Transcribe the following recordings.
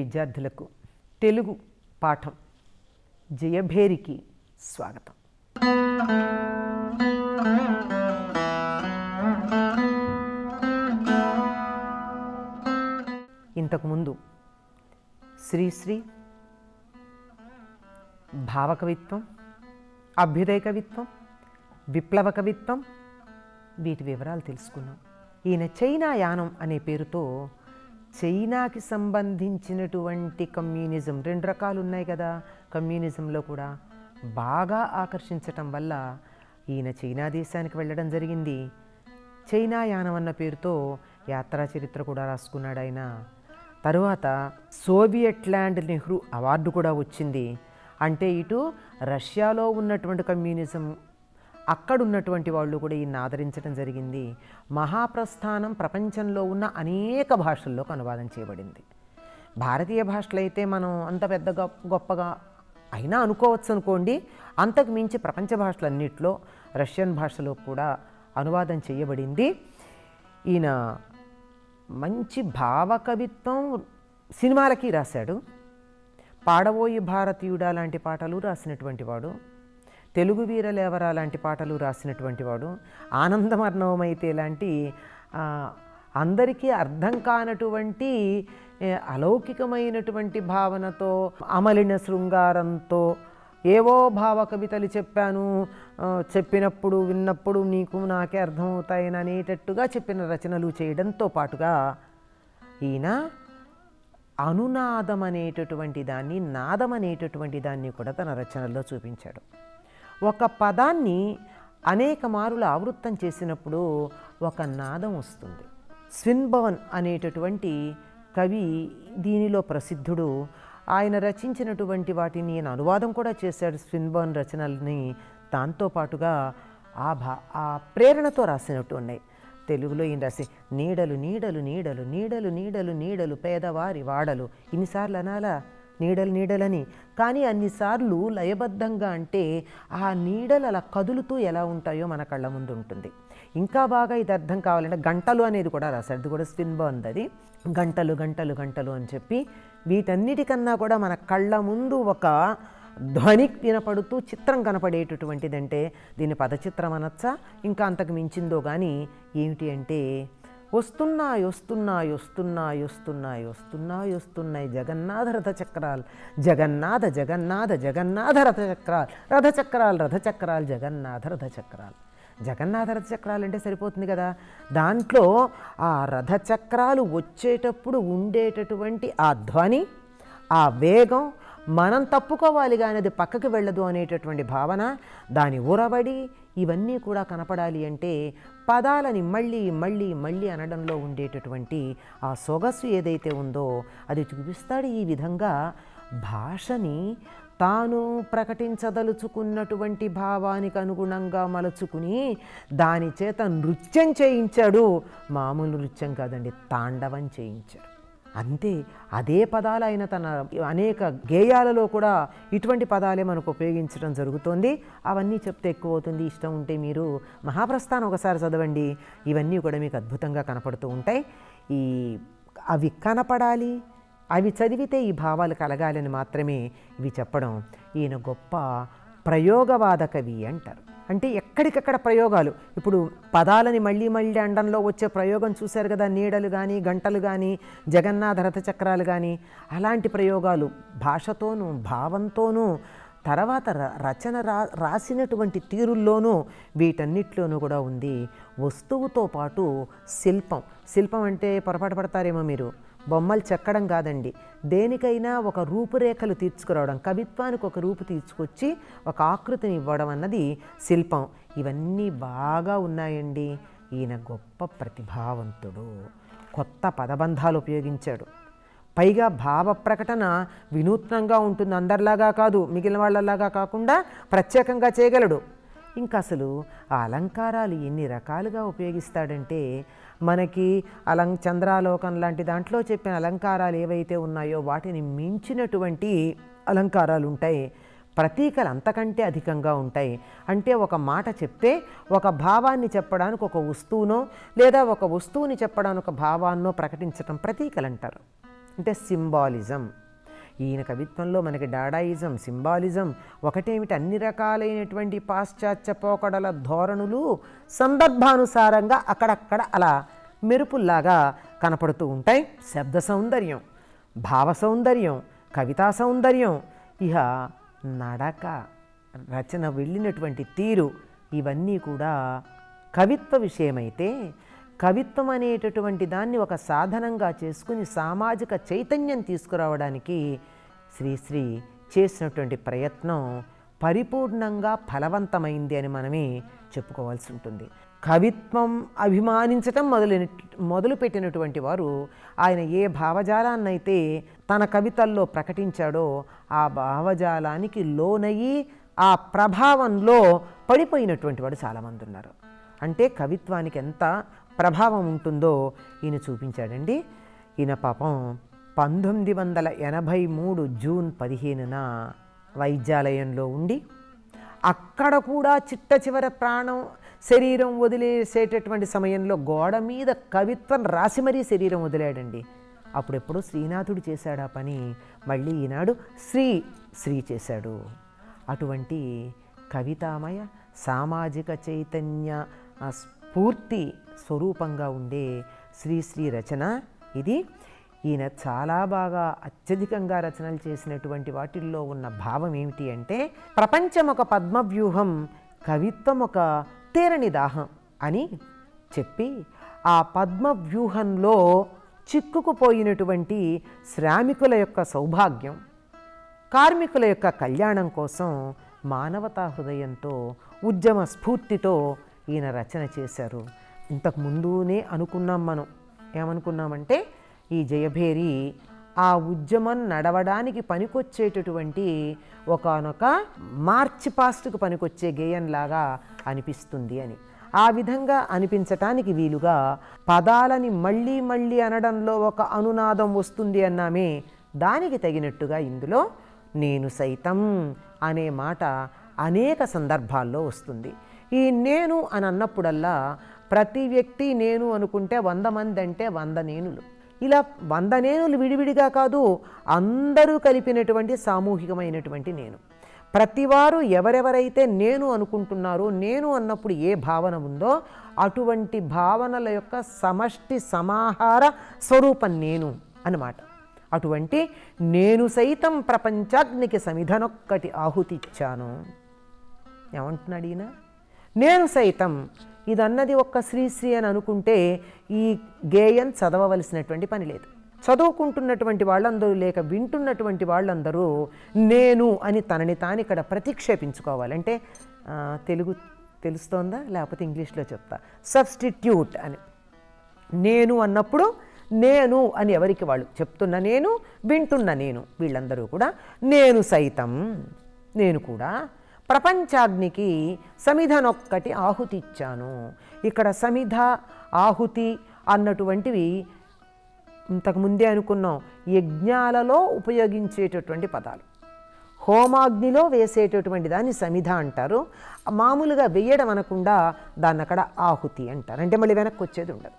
విద్యార్థులకు తెలుగు పాఠం జయభేరికి స్వాగతం ఇంతకుముందు శ్రీశ్రీ భావకవిత్వం అభ్యుదయ కవిత్వం విప్లవ కవిత్వం వీటి వివరాలు తెలుసుకున్నాం ఈయన చైనా యానం అనే పేరుతో చైనాకి సంబంధించినటువంటి కమ్యూనిజం రెండు రకాలు ఉన్నాయి కదా కమ్యూనిజంలో కూడా బాగా ఆకర్షించటం వల్ల ఈయన చైనా దేశానికి వెళ్ళడం జరిగింది చైనా యానం అన్న పేరుతో యాత్రా చరిత్ర కూడా రాసుకున్నాడు ఆయన తరువాత సోవియట్ ల్యాండ్ నెహ్రూ అవార్డు కూడా వచ్చింది అంటే ఇటు రష్యాలో ఉన్నటువంటి కమ్యూనిజం అక్కడ ఉన్నటువంటి వాళ్ళు కూడా ఈయన్ని ఆదరించడం జరిగింది మహాప్రస్థానం ప్రపంచంలో ఉన్న అనేక భాషల్లోకి అనువాదం చేయబడింది భారతీయ భాషలు అయితే మనం అంత పెద్ద గొప్ప గొప్పగా అయినా అనుకోవచ్చు అనుకోండి అంతకు మించి ప్రపంచ భాషలన్నిట్లో రష్యన్ భాషలో కూడా అనువాదం చేయబడింది ఈయన మంచి భావకవిత్వం సినిమాలకి రాశాడు పాడబోయి భారతీయుడా లాంటి పాటలు రాసినటువంటి వాడు తెలుగు వీరలేవరా లాంటి పాటలు రాసినటువంటి వాడు ఆనందమర్ణవమైతే లాంటి ఆ, అందరికీ అర్థం కానటువంటి ఏ, అలౌకికమైనటువంటి భావనతో అమలిన శృంగారంతో ఏవో భావ కవితలు చెప్పాను ఆ, చెప్పినప్పుడు విన్నప్పుడు నీకు నాకే అర్థమవుతాయని అనేటట్టుగా చెప్పిన రచనలు చేయడంతో పాటుగా ఈయన అనునాదం అనేటటువంటి దాన్ని నాదం అనేటటువంటి దాన్ని కూడా తన రచనల్లో చూపించాడు ఒక పదాన్ని అనేక మారులు ఆవృత్తం చేసినప్పుడు ఒక నాదం వస్తుంది స్విన్బవన్ అనేటటువంటి కవి దీనిలో ప్రసిద్ధుడు ఆయన రచించినటువంటి వాటిని ఈయన అనువాదం కూడా చేశాడు స్విన్బర్న్ రచనల్ని దాంతోపాటుగా ఆ భా ఆ ప్రేరణతో రాసినట్టు ఉన్నాయి తెలుగులో ఈయన రాసి నీడలు నీడలు నీడలు నీడలు నీడలు నీడలు పేదవారి వాడలు ఇన్నిసార్లు అనాలా నీడలు నీడలని కానీ అన్నిసార్లు లయబద్ధంగా అంటే ఆ నీడలు అలా కదులుతూ ఎలా ఉంటాయో మన కళ్ళ ముందు ఉంటుంది ఇంకా బాగా ఇది అర్థం కావాలంటే గంటలు అనేది కూడా రాశాడు అది కూడా స్పిన్ బాగుంది అది గంటలు గంటలు గంటలు అని చెప్పి వీటన్నిటికన్నా కూడా మన కళ్ళ ముందు ఒక ధ్వని వినపడుతూ చిత్రం కనపడేటటువంటిదంటే దీన్ని పదచిత్రం అనొచ్చా ఇంకా అంతకు మించిందో కానీ ఏమిటి అంటే వస్తున్నాయి వస్తున్నాయి వస్తున్నాయి వస్తున్నాయి వస్తున్నాయి వస్తున్నాయి జగన్నాథ రథ చక్రాలు జగన్నాథ జగన్నాథ జగన్నాథ రథ చక్రాలు రథ చక్రాలు రథ చక్రాలు జగన్నాథ రథ చక్రాలు జగన్నాథ రథ చక్రాలు అంటే సరిపోతుంది కదా దాంట్లో ఆ రథ చక్రాలు వచ్చేటప్పుడు ఉండేటటువంటి ఆ ధ్వని ఆ వేగం మనం తప్పుకోవాలి కానీ అది పక్కకి వెళ్ళదు అనేటటువంటి భావన దాని ఉరబడి ఇవన్నీ కూడా కనపడాలి అంటే పదాలని మళ్ళీ మళ్ళీ మళ్ళీ అనడంలో ఉండేటటువంటి ఆ సొగసు ఏదైతే ఉందో అది చూపిస్తాడు ఈ విధంగా భాషని తాను ప్రకటించదలుచుకున్నటువంటి భావానికి అనుగుణంగా మలుచుకుని దాని చేత నృత్యం చేయించాడు మామూలు నృత్యం కాదండి తాండవం చేయించాడు అంతే అదే పదాలు ఆయన తన అనేక గేయాలలో కూడా ఇటువంటి పదాలే మనకు ఉపయోగించడం జరుగుతోంది అవన్నీ చెప్తే ఎక్కువ అవుతుంది ఇష్టం ఉంటే మీరు మహాప్రస్థానం ఒకసారి చదవండి ఇవన్నీ కూడా మీకు అద్భుతంగా కనపడుతూ ఉంటాయి ఈ అవి కనపడాలి అవి చదివితే ఈ భావాలు కలగాలని మాత్రమే ఇవి చెప్పడం ఈయన గొప్ప ప్రయోగవాద కవి అంటారు అంటే ఎక్కడికక్కడ ప్రయోగాలు ఇప్పుడు పదాలని మళ్ళీ మళ్ళీ అండంలో వచ్చే ప్రయోగం చూశారు కదా నీడలు కానీ గంటలు కానీ జగన్నాథ రథ చక్రాలు కానీ అలాంటి ప్రయోగాలు భాషతోనూ భావంతోనూ తర్వాత ర- రచన రా రాసినటువంటి తీరుల్లోనూ వీటన్నిటిలోనూ కూడా ఉంది వస్తువుతో పాటు శిల్పం శిల్పం అంటే పొరపాటు పడతారేమో మీరు బొమ్మలు చెక్కడం కాదండి దేనికైనా ఒక రూపురేఖలు తీర్చుకురావడం కవిత్వానికి ఒక రూపు తీసుకొచ్చి ఒక ఆకృతిని ఇవ్వడం అన్నది శిల్పం ఇవన్నీ బాగా ఉన్నాయండి ఈయన గొప్ప ప్రతిభావంతుడు కొత్త పదబంధాలు ఉపయోగించాడు పైగా భావ ప్రకటన వినూత్నంగా ఉంటుంది అందరిలాగా కాదు మిగిలిన వాళ్ళలాగా కాకుండా ప్రత్యేకంగా చేయగలడు ఇంకా అసలు ఆ అలంకారాలు ఎన్ని రకాలుగా ఉపయోగిస్తాడంటే మనకి అలం చంద్రాలోకం లాంటి దాంట్లో చెప్పిన అలంకారాలు ఏవైతే ఉన్నాయో వాటిని మించినటువంటి అలంకారాలు ఉంటాయి ప్రతీకలు అంతకంటే అధికంగా ఉంటాయి అంటే ఒక మాట చెప్తే ఒక భావాన్ని చెప్పడానికి ఒక వస్తువునో లేదా ఒక వస్తువుని చెప్పడానికి ఒక భావాన్నో ప్రకటించటం ప్రతీకలు అంటారు అంటే సింబాలిజం ఈయన కవిత్వంలో మనకి డాడాయిజం సింబాలిజం ఒకటేమిటి అన్ని రకాలైనటువంటి పాశ్చాత్య పోకడల ధోరణులు సందర్భానుసారంగా అక్కడక్కడ అలా మెరుపుల్లాగా కనపడుతూ ఉంటాయి శబ్ద సౌందర్యం భావ సౌందర్యం కవితా సౌందర్యం ఇహ నడక రచన వెళ్ళినటువంటి తీరు ఇవన్నీ కూడా కవిత్వ విషయమైతే కవిత్వం అనేటటువంటి దాన్ని ఒక సాధనంగా చేసుకుని సామాజిక చైతన్యం తీసుకురావడానికి శ్రీశ్రీ చేసినటువంటి ప్రయత్నం పరిపూర్ణంగా ఫలవంతమైంది అని మనమే చెప్పుకోవాల్సి ఉంటుంది కవిత్వం అభిమానించటం మొదలైన మొదలుపెట్టినటువంటి వారు ఆయన ఏ భావజాలాన్నైతే తన కవితల్లో ప్రకటించాడో ఆ భావజాలానికి లోనయ్యి ఆ ప్రభావంలో పడిపోయినటువంటి వాడు చాలామంది ఉన్నారు అంటే కవిత్వానికి ఎంత ప్రభావం ఉంటుందో ఈయన చూపించాడండి ఈయన పాపం పంతొమ్మిది వందల ఎనభై మూడు జూన్ పదిహేనున వైద్యాలయంలో ఉండి అక్కడ కూడా చిట్ట చివర ప్రాణం శరీరం వదిలేసేటటువంటి సమయంలో గోడ మీద కవిత్వం రాసి మరీ శరీరం వదిలాడండి అప్పుడెప్పుడో శ్రీనాథుడు చేశాడు ఆ పని మళ్ళీ ఈనాడు శ్రీ శ్రీ చేశాడు అటువంటి కవితామయ సామాజిక చైతన్య ఆ, స్ఫూర్తి స్వరూపంగా ఉండే శ్రీశ్రీ రచన ఇది ఈయన చాలా బాగా అత్యధికంగా రచనలు చేసినటువంటి వాటిల్లో ఉన్న భావం ఏమిటి అంటే ప్రపంచం ఒక పద్మవ్యూహం కవిత్వం ఒక తీరని దాహం అని చెప్పి ఆ పద్మవ్యూహంలో చిక్కుకుపోయినటువంటి శ్రామికుల యొక్క సౌభాగ్యం కార్మికుల యొక్క కళ్యాణం కోసం మానవతా హృదయంతో ఉద్యమ స్ఫూర్తితో ఈయన రచన చేశారు ఇంతకు ముందునే అనుకున్నాం మనం ఏమనుకున్నామంటే ఈ జయభేరి ఆ ఉద్యమం నడవడానికి పనికొచ్చేటటువంటి ఒకనొక మార్చి పాస్ట్కు పనికొచ్చే గేయంలాగా అనిపిస్తుంది అని ఆ విధంగా అనిపించటానికి వీలుగా పదాలని మళ్ళీ మళ్ళీ అనడంలో ఒక అనునాదం వస్తుంది అన్నామే దానికి తగినట్టుగా ఇందులో నేను సైతం అనే మాట అనేక సందర్భాల్లో వస్తుంది ఈ నేను అని అన్నప్పుడల్లా ప్రతి వ్యక్తి నేను అనుకుంటే వంద మంది అంటే వంద నేనులు ఇలా వంద నేనులు విడివిడిగా కాదు అందరూ కలిపినటువంటి సామూహికమైనటువంటి నేను ప్రతివారు ఎవరెవరైతే నేను అనుకుంటున్నారో నేను అన్నప్పుడు ఏ భావన ఉందో అటువంటి భావనల యొక్క సమష్టి సమాహార స్వరూపం నేను అన్నమాట అటువంటి నేను సైతం ప్రపంచాగ్నికి సమిధనొక్కటి ఆహుతిచ్చాను ఏమంటున్నాడు ఈయన నేను సైతం ఇదన్నది ఒక్క శ్రీశ్రీ అని అనుకుంటే ఈ గేయం చదవవలసినటువంటి పని లేదు చదువుకుంటున్నటువంటి వాళ్ళందరూ లేక వింటున్నటువంటి వాళ్ళందరూ నేను అని తనని తాను ఇక్కడ ప్రతిక్షేపించుకోవాలంటే ఆ, తెలుగు తెలుస్తోందా లేకపోతే ఇంగ్లీష్లో చెప్తా సబ్స్టిట్యూట్ అని నేను అన్నప్పుడు నేను అని ఎవరికి వాళ్ళు చెప్తున్న నేను వింటున్న నేను వీళ్ళందరూ కూడా నేను సైతం నేను కూడా ప్రపంచాగ్నికి సమిధనొక్కటి ఆహుతి ఇచ్చాను ఇక్కడ సమిధ ఆహుతి అన్నటువంటివి ఇంతకు ముందే అనుకున్నాం యజ్ఞాలలో ఉపయోగించేటటువంటి పదాలు హోమాగ్నిలో వేసేటటువంటి దాన్ని సమిధ అంటారు మామూలుగా వేయడం అనకుండా దాన్ని అక్కడ ఆహుతి అంటారు అంటే మళ్ళీ వెనక్కి వచ్చేది ఉండదు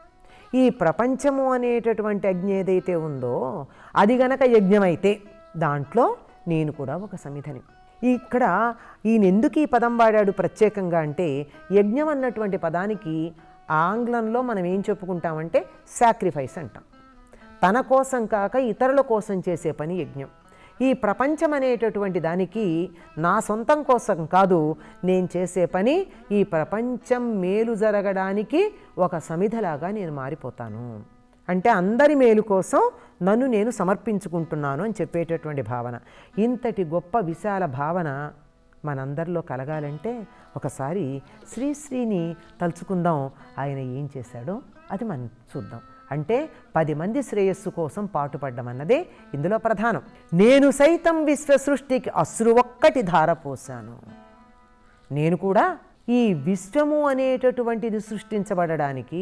ఈ ప్రపంచము అనేటటువంటి అగ్ని ఏదైతే ఉందో అది గనక యజ్ఞమైతే దాంట్లో నేను కూడా ఒక సమిధని ఇక్కడ ఈయన ఎందుకు ఈ పదం వాడాడు ప్రత్యేకంగా అంటే యజ్ఞం అన్నటువంటి పదానికి ఆంగ్లంలో మనం ఏం చెప్పుకుంటామంటే సాక్రిఫైస్ అంటాం తన కోసం కాక ఇతరుల కోసం చేసే పని యజ్ఞం ఈ ప్రపంచం అనేటటువంటి దానికి నా సొంతం కోసం కాదు నేను చేసే పని ఈ ప్రపంచం మేలు జరగడానికి ఒక సమిధలాగా నేను మారిపోతాను అంటే అందరి మేలు కోసం నన్ను నేను సమర్పించుకుంటున్నాను అని చెప్పేటటువంటి భావన ఇంతటి గొప్ప విశాల భావన మనందరిలో కలగాలంటే ఒకసారి శ్రీశ్రీని తలుచుకుందాం ఆయన ఏం చేశాడో అది మనం చూద్దాం అంటే పది మంది శ్రేయస్సు కోసం పాటుపడ్డమన్నదే ఇందులో ప్రధానం నేను సైతం విశ్వ సృష్టికి అశ్రు ఒక్కటి ధారపోసాను నేను కూడా ఈ విశ్వము అనేటటువంటిది సృష్టించబడడానికి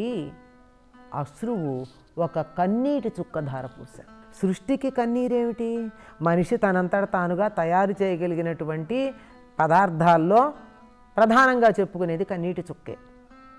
అశ్రువు ఒక కన్నీటి చుక్క ధారపోసాను సృష్టికి కన్నీరేమిటి మనిషి తనంతట తానుగా తయారు చేయగలిగినటువంటి పదార్థాల్లో ప్రధానంగా చెప్పుకునేది కన్నీటి చుక్కే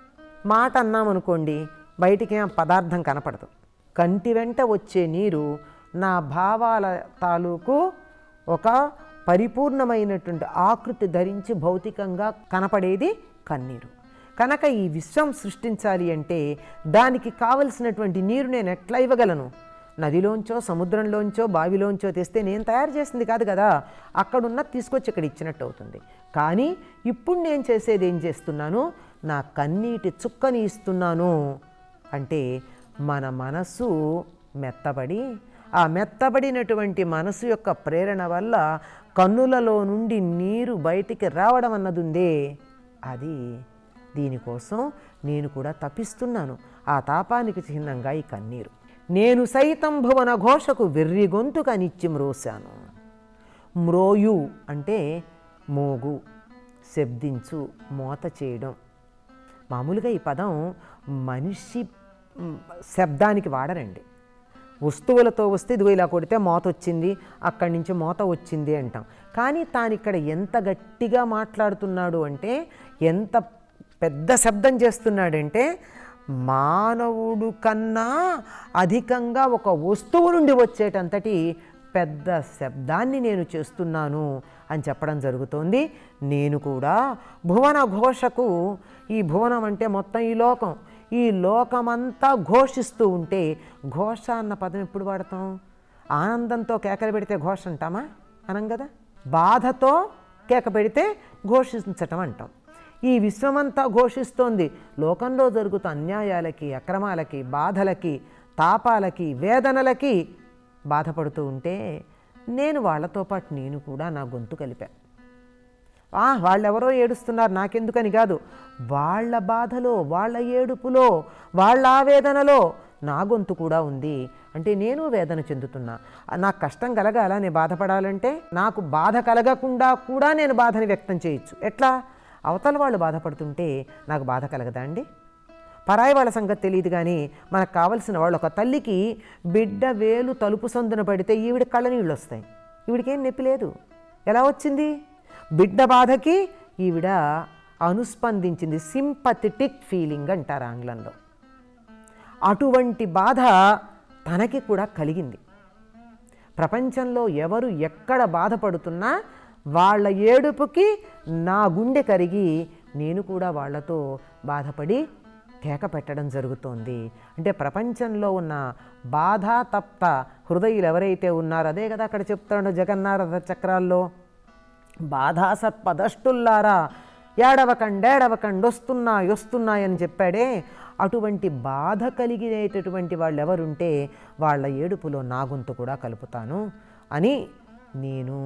మాట అన్నామనుకోండి బయటికి ఆ పదార్థం కనపడదు కంటి వెంట వచ్చే నీరు నా భావాల తాలూకు ఒక పరిపూర్ణమైనటువంటి ఆకృతి ధరించి భౌతికంగా కనపడేది కన్నీరు కనుక ఈ విశ్వం సృష్టించాలి అంటే దానికి కావలసినటువంటి నీరు నేను ఎట్లా ఇవ్వగలను నదిలోంచో సముద్రంలోంచో బావిలోంచో తెస్తే నేను తయారు చేసింది కాదు కదా అక్కడున్న తీసుకొచ్చి ఇక్కడ ఇచ్చినట్టు అవుతుంది కానీ ఇప్పుడు నేను చేసేది ఏం చేస్తున్నాను నా కన్నీటి చుక్కని ఇస్తున్నాను అంటే మన మనస్సు మెత్తబడి ఆ మెత్తబడినటువంటి మనసు యొక్క ప్రేరణ వల్ల కన్నులలో నుండి నీరు బయటికి రావడం అన్నది ఉందే అది దీనికోసం నేను కూడా తపిస్తున్నాను ఆ తాపానికి చిహ్నంగా ఈ కన్నీరు నేను సైతం భువన ఘోషకు వెర్రి గొంతుక నిత్యం మ్రోశాను మ్రోయు అంటే మోగు శబ్దించు మోత చేయడం మామూలుగా ఈ పదం మనిషి మ్, శబ్దానికి వాడరండి వస్తువులతో వస్తే ఇదిగో ఇలా కొడితే మోత వచ్చింది అక్కడి నుంచి మోత వచ్చింది అంటాం కానీ తాను ఇక్కడ ఎంత గట్టిగా మాట్లాడుతున్నాడు అంటే ఎంత పెద్ద శబ్దం చేస్తున్నాడంటే మానవుడు కన్నా అధికంగా ఒక వస్తువు నుండి వచ్చేటంతటి పెద్ద శబ్దాన్ని నేను చేస్తున్నాను అని చెప్పడం జరుగుతోంది నేను కూడా భువన ఘోషకు ఈ భువనం అంటే మొత్తం ఈ లోకం ఈ లోకమంతా ఘోషిస్తూ ఉంటే ఘోష అన్న పదం ఎప్పుడు వాడతాం ఆనందంతో కేకలు పెడితే ఘోష అంటామా అనం కదా బాధతో కేక పెడితే ఘోషించటం అంటాం ఈ విశ్వమంతా ఘోషిస్తోంది లోకంలో జరుగుతున్న అన్యాయాలకి అక్రమాలకి బాధలకి తాపాలకి వేదనలకి బాధపడుతూ ఉంటే నేను వాళ్ళతో పాటు నేను కూడా నా గొంతు కలిపా ఆ, వాళ్ళెవరో ఏడుస్తున్నారు నాకెందుకని కాదు వాళ్ళ బాధలో వాళ్ళ ఏడుపులో వాళ్ళ ఆవేదనలో నా గొంతు కూడా ఉంది అంటే నేను వేదన చెందుతున్నా ఆ, నాకు కష్టం కలగాల నేను బాధపడాలంటే నాకు బాధ కలగకుండా కూడా నేను బాధని వ్యక్తం చేయొచ్చు ఎట్లా అవతల వాళ్ళు బాధపడుతుంటే నాకు బాధ కలగదా అండి పరాయి వాళ్ళ సంగతి తెలియదు కానీ మనకు కావలసిన వాళ్ళు ఒక తల్లికి బిడ్డ వేలు తలుపు సందున పడితే ఈవిడ కళ్ళ నీళ్ళు వస్తాయి ఈవిడికేం నొప్పి లేదు ఎలా వచ్చింది బిడ్డ బాధకి ఈవిడ అనుస్పందించింది సింపథెటిక్ ఫీలింగ్ అంటారు ఆంగ్లంలో అటువంటి బాధ తనకి కూడా కలిగింది ప్రపంచంలో ఎవరు ఎక్కడ బాధపడుతున్నా వాళ్ళ ఏడుపుకి నా గుండె కరిగి నేను కూడా వాళ్ళతో బాధపడి కేక పెట్టడం జరుగుతోంది అంటే ప్రపంచంలో ఉన్న బాధ తప్త హృదయులు ఎవరైతే ఉన్నారో అదే కదా అక్కడ చెప్తాడు జగన్నాథ చక్రాల్లో బాధాసత్పదష్టుల్లారా ఏడవకండి ఏడవకండి వస్తున్నాయి వస్తున్నాయని చెప్పాడే అటువంటి బాధ కలిగినటువంటి వాళ్ళు ఎవరుంటే వాళ్ళ ఏడుపులో నా గొంతు కూడా కలుపుతాను అని నేను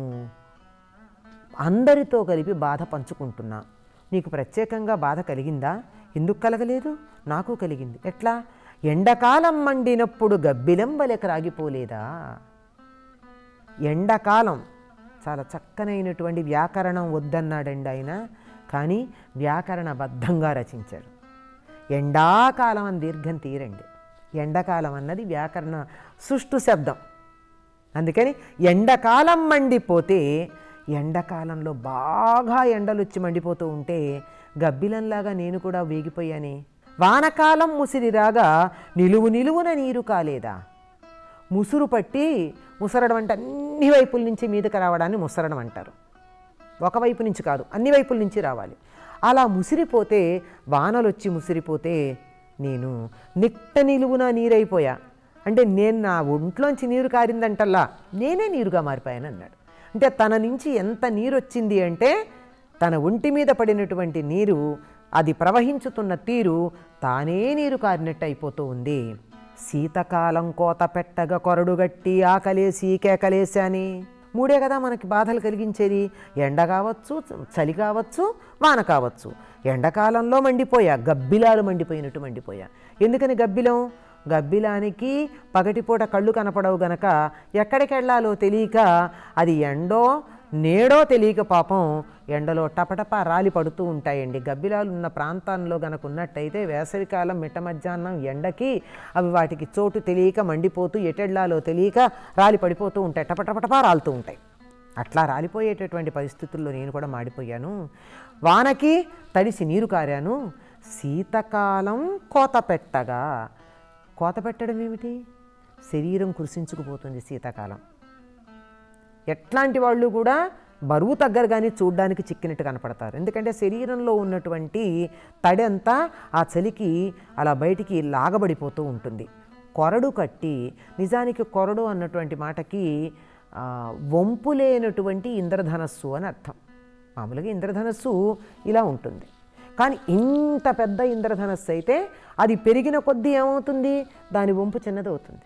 అందరితో కలిపి బాధ పంచుకుంటున్నా నీకు ప్రత్యేకంగా బాధ కలిగిందా ఎందుకు కలగలేదు నాకు కలిగింది ఎట్లా ఎండకాలం మండినప్పుడు గబ్బిలం వలె రాగిపోలేదా ఎండాకాలం చాలా చక్కనైనటువంటి వ్యాకరణం వద్దన్నాడండి ఆయన కానీ వ్యాకరణబద్ధంగా రచించాడు ఎండాకాలం అని దీర్ఘం తీరండి ఎండాకాలం అన్నది వ్యాకరణ సుష్టు శబ్దం అందుకని ఎండాకాలం మండిపోతే ఎండాకాలంలో బాగా ఎండలు వచ్చి మండిపోతూ ఉంటే గబ్బిలంలాగా నేను కూడా వేగిపోయానే వానకాలం ముసిరి రాగా నిలువు నిలువున నీరు కాలేదా ముసురు పట్టి ముసరడం అంటే అన్ని వైపుల నుంచి మీదకి రావడాన్ని ముసరడం అంటారు ఒకవైపు నుంచి కాదు అన్ని వైపుల నుంచి రావాలి అలా ముసిరిపోతే వానలు వచ్చి ముసిరిపోతే నేను నిట్ట నిలువున నీరైపోయా అంటే నేను నా ఒంట్లోంచి నీరు కారిందంటల్లా నేనే నీరుగా మారిపోయాను అన్నాడు అంటే తన నుంచి ఎంత నీరు వచ్చింది అంటే తన ఒంటి మీద పడినటువంటి నీరు అది ప్రవహించుతున్న తీరు తానే నీరు కారినట్టు అయిపోతూ ఉంది శీతకాలం కోత పెట్టగా కొరడుగట్టి ఆకలేసి కేకలేసి అని మూడే కదా మనకి బాధలు కలిగించేది ఎండ కావచ్చు చలి కావచ్చు వాన కావచ్చు ఎండాకాలంలో మండిపోయా గబ్బిలాలు మండిపోయినట్టు మండిపోయా ఎందుకని గబ్బిలం గబ్బిలానికి పగటిపూట కళ్ళు కనపడవు గనక ఎక్కడికి వెళ్ళాలో తెలియక అది ఎండో నేడో తెలియక పాపం ఎండలో టపటప రాలి పడుతూ ఉంటాయండి గబ్బిలాలు ఉన్న ప్రాంతాల్లో గనక ఉన్నట్టయితే వేసవికాలం మిట్ట మధ్యాహ్నం ఎండకి అవి వాటికి చోటు తెలియక మండిపోతూ ఎటెళ్ళాలో తెలియక రాలి పడిపోతూ ఉంటాయి టపటపటపా రాలుతూ ఉంటాయి అట్లా రాలిపోయేటటువంటి పరిస్థితుల్లో నేను కూడా మాడిపోయాను వానకి తడిసి నీరు కారాను శీతకాలం కోత పెట్టగా కోత పెట్టడం ఏమిటి శరీరం కృషించుకుపోతుంది శీతాకాలం ఎట్లాంటి వాళ్ళు కూడా బరువు తగ్గరు కానీ చూడ్డానికి చిక్కినట్టు కనపడతారు ఎందుకంటే శరీరంలో ఉన్నటువంటి తడి అంతా ఆ చలికి అలా బయటికి లాగబడిపోతూ ఉంటుంది కొరడు కట్టి నిజానికి కొరడు అన్నటువంటి మాటకి ఆ, వంపు లేనటువంటి ఇంద్రధనస్సు అని అర్థం మామూలుగా ఇంద్రధనస్సు ఇలా ఉంటుంది కానీ ఇంత పెద్ద ఇంద్రధనస్సు అయితే అది పెరిగిన కొద్దీ ఏమవుతుంది దాని వంపు చిన్నదవుతుంది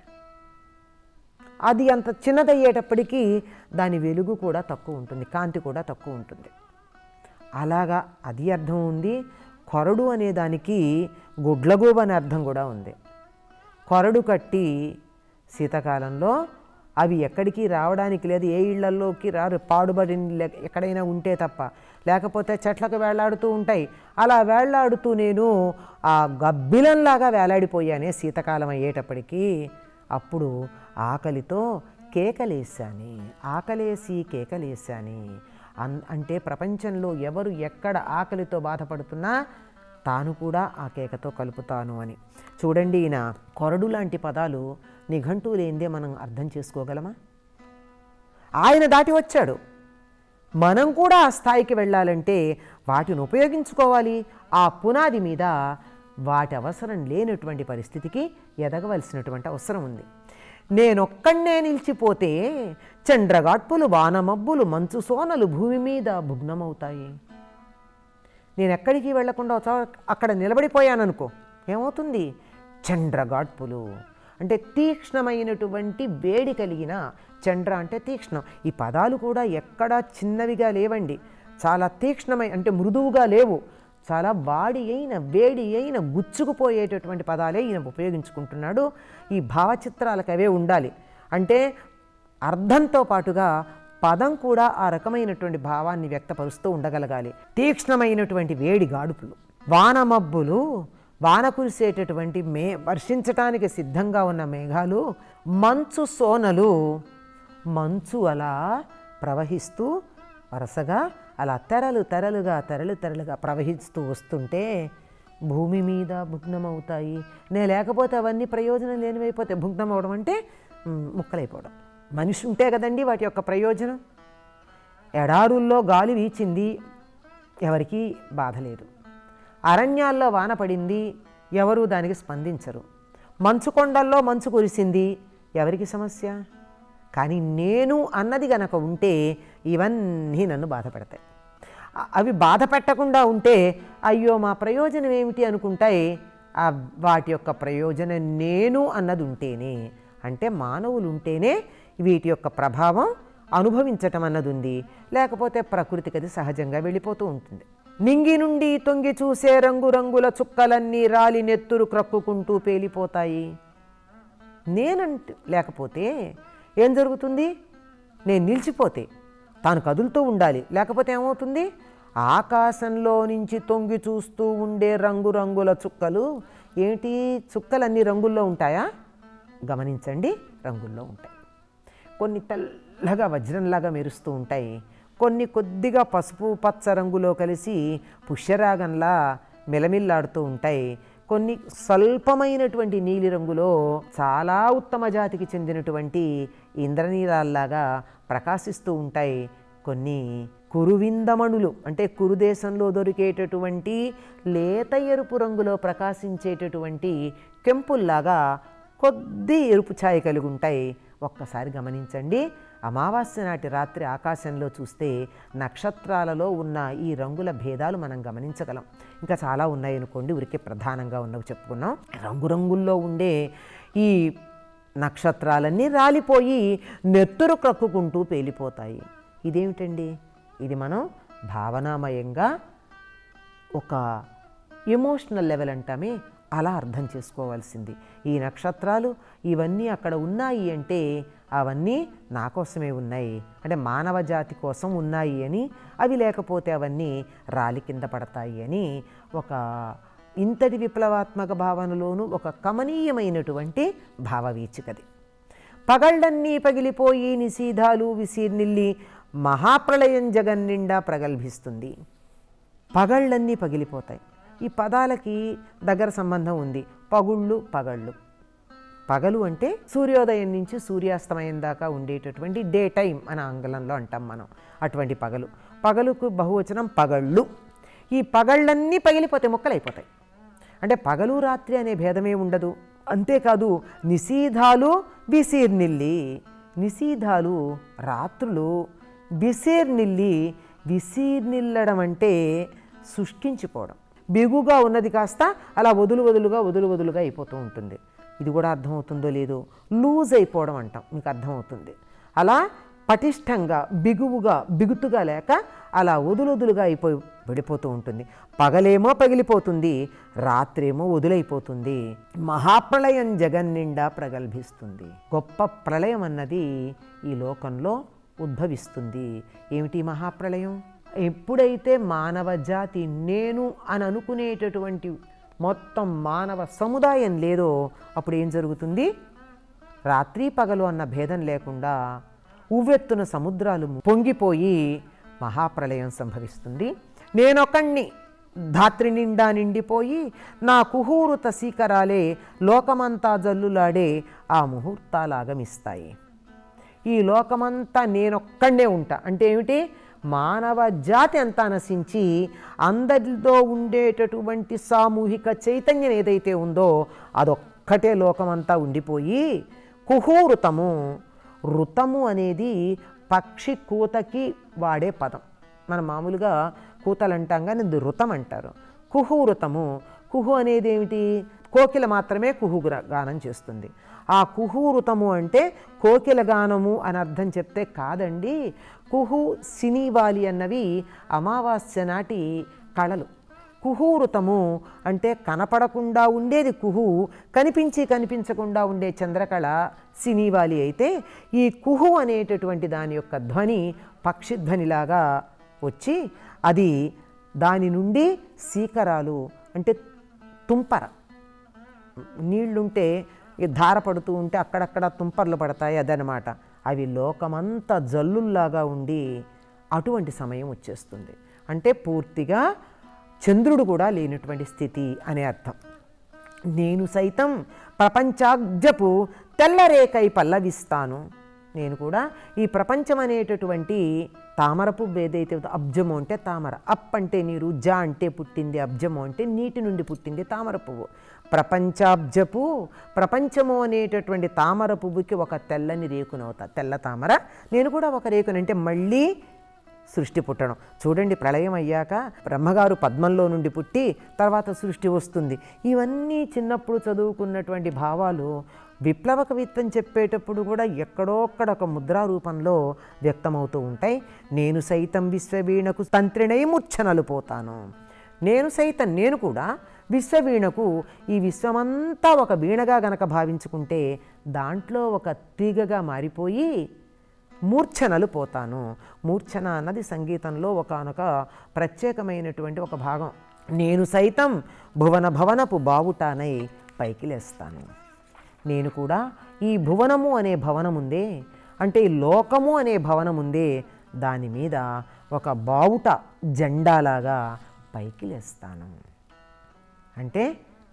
అది అంత చిన్నదయ్యేటప్పటికీ దాని వెలుగు కూడా తక్కువ ఉంటుంది కాంతి కూడా తక్కువ ఉంటుంది అలాగా అది అర్థం ఉంది కొరడు అనే దానికి గుడ్లగూబ అనే అర్థం కూడా ఉంది కొరడు కట్టి శీతాకాలంలో అవి ఎక్కడికి రావడానికి లేదు ఏ ఇళ్లలోకి రారు పాడుబడి లే- ఎక్కడైనా ఉంటే తప్ప లేకపోతే చెట్లకు వేలాడుతూ ఉంటాయి అలా వేలాడుతూ నేను ఆ గబ్బిలంలాగా వేలాడిపోయానే శీతాకాలం అయ్యేటప్పటికీ అప్పుడు ఆకలితో కేకలేశాని ఆకలేసి కేకలేశాని అన్ అంటే ప్రపంచంలో ఎవరు ఎక్కడ ఆకలితో బాధపడుతున్నా తాను కూడా ఆ కేకతో కలుపుతాను అని చూడండి ఈయన కొరడు లాంటి పదాలు నిఘంటూ లేనిదే మనం అర్థం చేసుకోగలమా ఆయన దాటి వచ్చాడు మనం కూడా ఆ స్థాయికి వెళ్ళాలంటే వాటిని ఉపయోగించుకోవాలి ఆ పునాది మీద వాటి అవసరం లేనటువంటి పరిస్థితికి ఎదగవలసినటువంటి అవసరం ఉంది నేనొక్కడే నిలిచిపోతే చండ్రగాట్పులు వానమబ్బులు మంచు సోనలు భూమి మీద భుగ్నమవుతాయి నేను ఎక్కడికి వెళ్లకుండా ఒక చోట అక్కడ నిలబడిపోయాననుకో ఏమవుతుంది చండ్రగాడ్పులు అంటే తీక్ష్ణమైనటువంటి వేడి కలిగిన చండ్ర అంటే తీక్ష్ణం ఈ పదాలు కూడా ఎక్కడా చిన్నవిగా లేవండి చాలా తీక్ష్ణమై అంటే మృదువుగా లేవు చాలా వాడి అయిన వేడి అయిన గుచ్చుకుపోయేటటువంటి పదాలే ఈయన ఉపయోగించుకుంటున్నాడు ఈ భావచిత్రాలకు అవే ఉండాలి అంటే అర్థంతో పాటుగా పదం కూడా ఆ రకమైనటువంటి భావాన్ని వ్యక్తపరుస్తూ ఉండగలగాలి తీక్ష్ణమైనటువంటి వేడి గాడుపులు వానమబ్బులు వాన కురిసేటటువంటి మే వర్షించటానికి సిద్ధంగా ఉన్న మేఘాలు మంచు సోనలు మంచు అలా ప్రవహిస్తూ వరుసగా అలా తెరలు తెరలుగా తెరలు తెరలుగా ప్రవహిస్తూ వస్తుంటే భూమి మీద భుగ్నమవుతాయి నేను లేకపోతే అవన్నీ ప్రయోజనం లేనివైపోతే భుగ్నం అవడం అంటే మ్, ముక్కలైపోవడం మనిషి ఉంటే కదండి వాటి యొక్క ప్రయోజనం ఎడారుల్లో గాలి వీచింది ఎవరికీ బాధ లేదు అరణ్యాల్లో వాన పడింది ఎవరు దానికి స్పందించరు మంచు కొండల్లో మంచు కురిసింది ఎవరికి సమస్య కానీ నేను అన్నది గనక ఉంటే ఇవన్నీ నన్ను బాధ పెడతాయి అ- అవి బాధ పెట్టకుండా ఉంటే అయ్యో మా ప్రయోజనం ఏమిటి అనుకుంటాయి ఆ వాటి యొక్క ప్రయోజనం నేను అన్నది ఉంటేనే అంటే మానవులు ఉంటేనే వీటి యొక్క ప్రభావం అనుభవించటం అన్నది ఉంది లేకపోతే ప్రకృతికి అది సహజంగా వెళ్ళిపోతూ ఉంటుంది నింగి నుండి తొంగి చూసే రంగురంగుల చుక్కలన్నీ రాలి నెత్తురు క్రక్కుకుంటూ పేలిపోతాయి నేనంట లేకపోతే ఏం జరుగుతుంది నేను నిలిచిపోతే తాను కదులుతూ ఉండాలి లేకపోతే ఏమవుతుంది ఆకాశంలో నుంచి తొంగి చూస్తూ ఉండే రంగురంగుల చుక్కలు ఏంటి చుక్కలు అన్ని రంగుల్లో ఉంటాయా గమనించండి రంగుల్లో ఉంటాయి కొన్ని తెల్లగా వజ్రంలాగా మెరుస్తూ ఉంటాయి కొన్ని కొద్దిగా పసుపు పచ్చ రంగులో కలిసి పుష్యరాగంలా మిలమిల్లాడుతూ ఉంటాయి కొన్ని స్వల్పమైనటువంటి నీలి రంగులో చాలా ఉత్తమ జాతికి చెందినటువంటి ఇంద్రనీలాల్లాగా ప్రకాశిస్తూ ఉంటాయి కొన్ని కురువిందమణులు అంటే కురుదేశంలో దొరికేటటువంటి లేత ఎరుపు రంగులో ప్రకాశించేటటువంటి కెంపుల్లాగా కొద్ది ఎరుపు ఛాయ కలిగి ఉంటాయి ఒక్కసారి గమనించండి అమావాస్య నాటి రాత్రి ఆకాశంలో చూస్తే నక్షత్రాలలో ఉన్న ఈ రంగుల భేదాలు మనం గమనించగలం ఇంకా చాలా ఉన్నాయి అనుకోండి ఉరికి ప్రధానంగా ఉన్నవి చెప్పుకున్నాం రంగురంగుల్లో ఉండే ఈ నక్షత్రాలన్నీ రాలిపోయి నెత్తురు క్రక్కుకుంటూ పేలిపోతాయి ఇదేమిటండి ఇది మనం భావనామయంగా ఒక ఎమోషనల్ లెవెల్ అంటామే అలా అర్థం చేసుకోవాల్సింది ఈ నక్షత్రాలు ఇవన్నీ అక్కడ ఉన్నాయి అంటే అవన్నీ నా కోసమే ఉన్నాయి అంటే మానవ జాతి కోసం ఉన్నాయి అని అవి లేకపోతే అవన్నీ రాలి కింద పడతాయి అని ఒక ఇంతటి విప్లవాత్మక భావనలోనూ ఒక కమనీయమైనటువంటి భావవీచికది పగళ్ళన్నీ పగిలిపోయి నిశీధాలు విసీర్నిల్లి మహాప్రళయం జగన్నిండా ప్రగల్భిస్తుంది పగళ్ళన్నీ పగిలిపోతాయి ఈ పదాలకి దగ్గర సంబంధం ఉంది పగుళ్ళు పగళ్ళు పగలు అంటే సూర్యోదయం నుంచి సూర్యాస్తమయం దాకా ఉండేటటువంటి డే టైం అని ఆంగ్లంలో అంటాం మనం అటువంటి పగలు పగలుకు బహువచనం పగళ్ళు ఈ పగళ్ళన్నీ పగిలిపోతాయి ముక్కలైపోతాయి అంటే పగలు రాత్రి అనే భేదమే ఉండదు అంతేకాదు నిషీధాలు బిసీర్నిల్లి నిషీధాలు రాత్రులు బిసీర్నిల్లి విసీర్నిల్లడం అంటే శుష్కించిపోవడం బిగుగా ఉన్నది కాస్త అలా వదులు వదులుగా వదులు వదులుగా అయిపోతూ ఉంటుంది ఇది కూడా అర్థమవుతుందో లేదో లూజ్ అయిపోవడం అంటాం మీకు అర్థమవుతుంది అలా పటిష్టంగా బిగువుగా బిగుతుగా లేక అలా వదులొదులుగా అయిపోయి పడిపోతూ ఉంటుంది పగలేమో పగిలిపోతుంది రాత్రేమో వదులైపోతుంది మహాప్రళయం జగన్ నిండా ప్రగల్భిస్తుంది గొప్ప ప్రళయం అన్నది ఈ లోకంలో ఉద్భవిస్తుంది ఏమిటి మహాప్రళయం ఎప్పుడైతే మానవ జాతి నేను అని అనుకునేటటువంటి మొత్తం మానవ సముదాయం లేదో అప్పుడు ఏం జరుగుతుంది రాత్రి పగలు అన్న భేదం లేకుండా ఉవ్వెత్తున సముద్రాలు పొంగిపోయి మహాప్రళయం సంభవిస్తుంది నేనొకణ్ణి ధాత్రి నిండా నిండిపోయి నా కుహూరుత శీకరాలే లోకమంతా జల్లులాడే ఆ ముహూర్తాలాగమిస్తాయి ఈ లోకమంతా నేనొక్కడే ఉంటా అంటే ఏమిటి మానవ జాతి అంతా నశించి అందరితో ఉండేటటువంటి సామూహిక చైతన్యం ఏదైతే ఉందో అదొక్కటే లోకమంతా ఉండిపోయి కుహూరుతము ఋతము అనేది పక్షి కూతకి వాడే పదం మనం మామూలుగా కూతలు అంటాం కానీ ఇది ఋతం అంటారు కుహూరుతము కుహు అనేది ఏమిటి కోకిల మాత్రమే కుహు gra- గానం చేస్తుంది ఆ కుహూరుతము అంటే కోకిల గానము అని అర్థం చెప్తే కాదండి కుహు సినీవాలి అన్నవి అమావాస్య నాటి కళలు కుహూరుతము అంటే కనపడకుండా ఉండేది కుహు కనిపించి కనిపించకుండా ఉండే చంద్రకళ సినీవాలి అయితే ఈ కుహు అనేటటువంటి దాని యొక్క ధ్వని పక్షిధ్వనిలాగా వచ్చి అది దాని నుండి సీకరాలు అంటే తుంపర నీళ్లుంటే ఈ ధార పడుతూ ఉంటే అక్కడక్కడ తుంపర్లు పడతాయి అదనమాట అవి లోకమంతా జల్లుల్లాగా ఉండి అటువంటి సమయం వచ్చేస్తుంది అంటే పూర్తిగా చంద్రుడు కూడా లేనటువంటి స్థితి అనే అర్థం నేను సైతం ప్రపంచాగ్జపు తెల్లరేకై పల్లవిస్తాను నేను కూడా ఈ ప్రపంచం అనేటటువంటి తామర పువ్వు ఏదైతే ఉందో అబ్జము అంటే తామర అప్ అంటే నీరు జా అంటే పుట్టింది అబ్జము అంటే నీటి నుండి పుట్టింది తామర పువ్వు ప్రపంచాబ్జపు ప్రపంచము అనేటటువంటి తామర పువ్వుకి ఒక తెల్లని రేకునవుతా తెల్ల తామర నేను కూడా ఒక రేకునంటే మళ్ళీ సృష్టి పుట్టడం చూడండి ప్రళయం అయ్యాక బ్రహ్మగారు పద్మంలో నుండి పుట్టి తర్వాత సృష్టి వస్తుంది ఇవన్నీ చిన్నప్పుడు చదువుకున్నటువంటి భావాలు విప్లవ కవిత్వం చెప్పేటప్పుడు కూడా ఎక్కడో అక్కడ ఒక ముద్రా రూపంలో వ్యక్తమవుతూ ఉంటాయి నేను సైతం విశ్వవీణకు తంత్రినై మూర్ఛనలు పోతాను నేను సైతం నేను కూడా విశ్వవీణకు ఈ విశ్వమంతా ఒక వీణగా గనక భావించుకుంటే దాంట్లో ఒక తీగగా మారిపోయి మూర్ఛనలు పోతాను మూర్ఛన అన్నది సంగీతంలో ఒకనొక ప్రత్యేకమైనటువంటి ఒక భాగం నేను సైతం భువన భవనపు బావుటానై పైకి లేస్తాను నేను కూడా ఈ భువనము అనే భవనం ఉందే అంటే ఈ లోకము అనే భవనం ఉందే దాని మీద ఒక బావుట జెండాలాగా పైకి లేస్తాను అంటే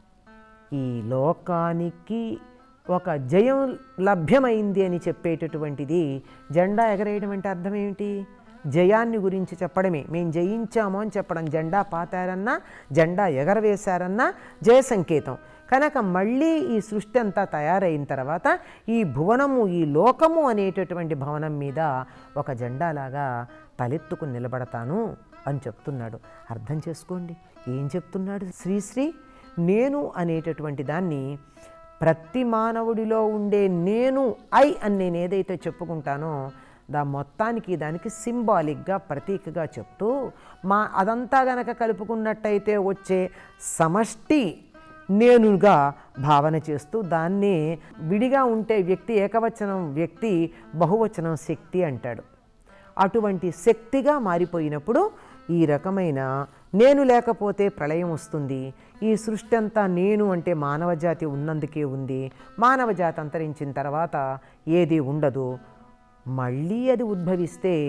ఈ లోకానికి ఒక జయం లభ్యమైంది అని చెప్పేటటువంటిది జెండా ఎగరేయడం అంటే అర్థం ఏమిటి జయాన్ని గురించి చెప్పడమే మేము జయించాము అని చెప్పడం జెండా పాతారన్నా జెండా ఎగరవేశారన్నా జయ సంకేతం కనుక మళ్ళీ ఈ సృష్టి అంతా తయారైన తర్వాత ఈ భువనము ఈ లోకము అనేటటువంటి భవనం మీద ఒక జెండాలాగా తలెత్తుకుని నిలబడతాను అని చెప్తున్నాడు అర్థం చేసుకోండి ఏం చెప్తున్నాడు శ్రీశ్రీ నేను అనేటటువంటి దాన్ని ప్రతి మానవుడిలో ఉండే నేను ఐ అని నేను ఏదైతే చెప్పుకుంటానో దా మొత్తానికి దానికి సింబాలిక్గా ప్రతీకగా చెప్తూ మా అదంతా గనక కలుపుకున్నట్టయితే వచ్చే సమష్టి నేనుగా భావన చేస్తూ దాన్ని విడిగా ఉంటే వ్యక్తి ఏకవచనం వ్యక్తి బహువచనం శక్తి అంటాడు అటువంటి శక్తిగా మారిపోయినప్పుడు ఈ రకమైన నేను లేకపోతే ప్రళయం వస్తుంది ఈ సృష్టి అంతా నేను అంటే మానవజాతి ఉన్నందుకే ఉంది మానవజాతి అంతరించిన తర్వాత ఏది ఉండదు మళ్ళీ అది ఉద్భవిస్తే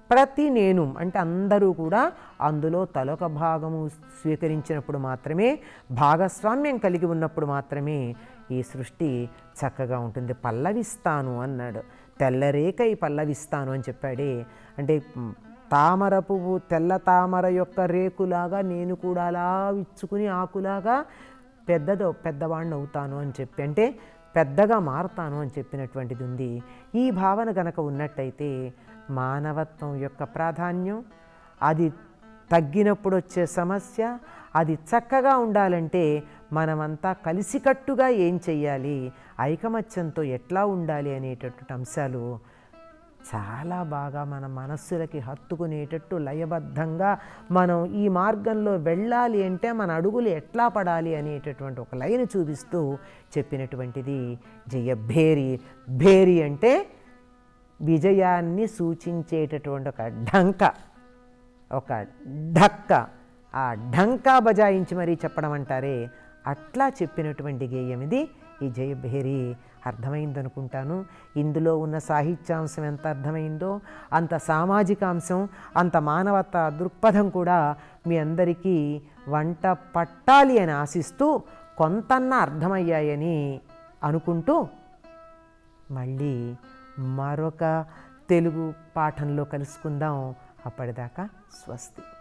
ప్రతి నేను అంటే అందరూ కూడా అందులో తలొక భాగము స్వీకరించినప్పుడు మాత్రమే భాగస్వామ్యం కలిగి ఉన్నప్పుడు మాత్రమే ఈ సృష్టి చక్కగా ఉంటుంది పల్లవిస్తాను అన్నాడు తెల్లరేకై పల్లవిస్తాను అని చెప్పాడే అంటే మ్, తామర పువ్వు తెల్ల తామర యొక్క రేకులాగా నేను కూడా అలా విచ్చుకుని ఆకులాగా పెద్దదో పెద్దవాడిని అవుతాను అని చెప్పి అంటే పెద్దగా మారుతాను అని చెప్పినటువంటిది ఉంది ఈ భావన గనక ఉన్నట్టయితే మానవత్వం యొక్క ప్రాధాన్యం అది తగ్గినప్పుడు వచ్చే సమస్య అది చక్కగా ఉండాలంటే మనమంతా కలిసికట్టుగా ఏం చెయ్యాలి ఐకమత్యంతో ఎట్లా ఉండాలి అనేటటువంటి అంశాలు చాలా బాగా మన మనస్సులకి హత్తుకునేటట్టు లయబద్ధంగా మనం ఈ మార్గంలో వెళ్ళాలి అంటే మన అడుగులు ఎట్లా పడాలి అనేటటువంటి ఒక లైన్ చూపిస్తూ చెప్పినటువంటిది జయ భేరి భేరి అంటే విజయాన్ని సూచించేటటువంటి ఒక ఢంక ఒక ఢక్క ఆ ఢంకా బజాయించి మరీ చెప్పడం అంటారే అట్లా చెప్పినటువంటి గేయం ఇది ఈ జయభేరి అర్థమైందనుకుంటాను ఇందులో ఉన్న సాహిత్యాంశం ఎంత అర్థమైందో అంత సామాజిక అంశం అంత మానవత దృక్పథం కూడా మీ అందరికీ వంట పట్టాలి అని ఆశిస్తూ కొంతన్న అర్థమయ్యాయని అనుకుంటూ మళ్ళీ మరొక తెలుగు పాఠంలో కలుసుకుందాం అప్పటిదాకా స్వస్తి